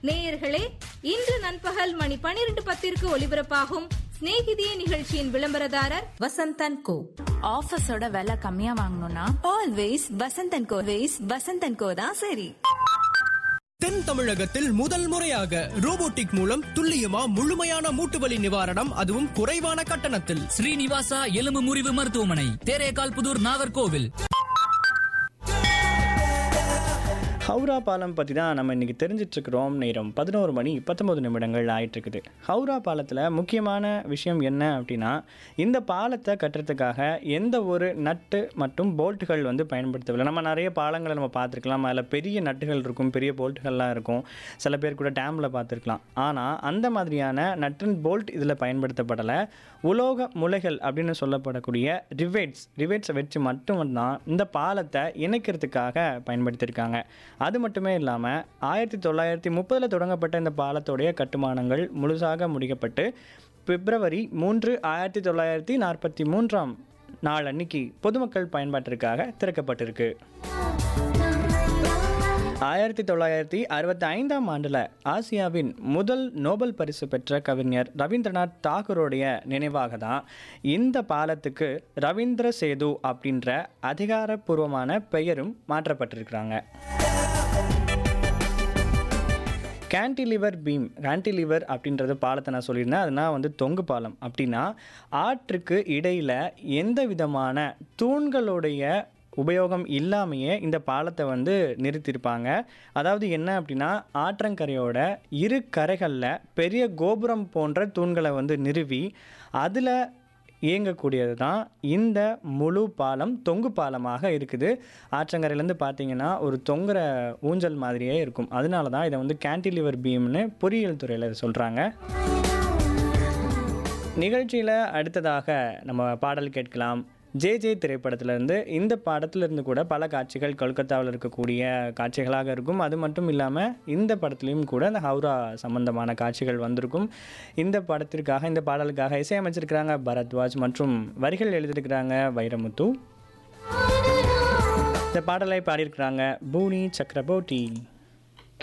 நேயர்களே இன்று நண்பகல் மணி பனிரெண்டு பத்திற்கு ஒலிபரப்பாகும் சிநேகிதியே நிகழ்ச்சியின் விளம்பரதாரர் வசந்தன் கோ ஆஃபீஸோட விலை கம்மியா வாங்கணும்னா always Vasanthan co ways Vasanthan co தான் சரி தென் தமிழகத்தில் முதல் முறையாக ரோபோட்டிக் மூலம் துல்லியமா முழுமையான மூட்டு வலி நிவாரணம் அதுவும் குறைவான கட்டணத்தில் ஸ்ரீனிவாசா எலும்பு முறிவு மருத்துவமனை தேரேகால் புதூர் நாகர்கோவில் ஹவுரா பாலம் பற்றி தான் நம்ம இன்றைக்கி தெரிஞ்சிட்டு இருக்கிறோம் நேரம் பதினோரு மணி பத்தொம்பது நிமிடங்கள் ஆயிட்டு இருக்குது ஹவுரா பாலத்தில் முக்கியமான விஷயம் என்ன அப்படின்னா இந்த பாலத்தை கட்டுறதுக்காக எந்த ஒரு நட்டு மற்றும் போல்ட்டுகள் வந்து பயன்படுத்தவில்லை நம்ம நிறைய பாலங்களை நம்ம பார்த்துருக்கலாம் அதில் பெரிய நட்டுகள் இருக்கும் பெரிய போல்ட்டுகள்லாம் இருக்கும் சில பேர் கூட டேமில் பார்த்துருக்கலாம் ஆனால் அந்த மாதிரியான நட் அண்ட் போல்ட் இதில் பயன்படுத்தப்படலை உலோக முளைகள் அப்படின்னு சொல்லப்படக்கூடிய ரிவேட்ஸ் ரிவேட்ஸை வச்சு மட்டும்தான் இந்த பாலத்தை இணைக்கிறதுக்காக பயன்படுத்தியிருக்காங்க அது மட்டுமே இல்லாமல் ஆயிரத்தி தொள்ளாயிரத்தி முப்பதில் தொடங்கப்பட்ட இந்த பாலத்தோடைய கட்டுமானங்கள் முழுசாக முடிக்கப்பட்டு பிப்ரவரி மூன்று ஆயிரத்தி தொள்ளாயிரத்தி நாற்பத்தி மூன்றாம் நாள் அன்னைக்கு பொதுமக்கள் பயன்பாட்டிற்காக திறக்கப்பட்டிருக்கு ஆயிரத்தி தொள்ளாயிரத்தி அறுபத்தி ஐந்தாம் ஆண்டில் ஆசியாவின் முதல் நோபல் பரிசு பெற்ற கவிஞர் ரவீந்திரநாத் தாகூருடைய நினைவாக தான் இந்த பாலத்துக்கு ரவீந்திர சேது அப்படின்ற அதிகாரப்பூர்வமான பெயரும் மாற்றப்பட்டிருக்கிறாங்க கேன்டிலிவர் பீம் கேன்டிலிவர் அப்படின்றது பாலத்தை நான் சொல்லியிருந்தேன் அதுனா வந்து தொங்கு பாலம் அப்படின்னா ஆற்றுக்கு இடையில் எந்த விதமான தூண்களுடைய உபயோகம் இல்லாமையே இந்த பாலத்தை வந்து நிறுத்தியிருப்பாங்க அதாவது என்ன அப்படின்னா ஆற்றங்கரையோட இரு கரைகளில் பெரிய கோபுரம் போன்ற தூண்களை வந்து நிறுவி அதில் இயங்கக்கூடியது தான் இந்த முழு பாலம் தொங்கு பாலமாக இருக்குது ஆற்றங்கரையிலேருந்து பார்த்தீங்கன்னா ஒரு தொங்குற ஊஞ்சல் மாதிரியே இருக்கும் அதனால தான் இதை வந்து கேன்டிலிவர் பீம்னு பொறியியல் துறையில் சொல்கிறாங்க நிகழ்ச்சியில் அடுத்ததாக நம்ம பாடல் கேட்கலாம் ஜே ஜே திரைப்படத்திலிருந்து இந்த படத்திலிருந்து கூட பல காட்சிகள் கொல்கத்தாவில் இருக்கக்கூடிய காட்சிகளாக இருக்கும் அது மட்டும் இல்லாமல் இந்த படத்துலையும் கூட இந்த ஹவுரா சம்பந்தமான காட்சிகள் வந்திருக்கும் இந்த படத்திற்காக இந்த பாடலுக்காக இசையமைச்சிருக்கிறாங்க பரத்வாஜ் மற்றும் வரிகள் எழுதியிருக்கிறாங்க வைரமுத்து இந்த பாடலை பாடியிருக்கிறாங்க பூனி சக்கரபோட்டி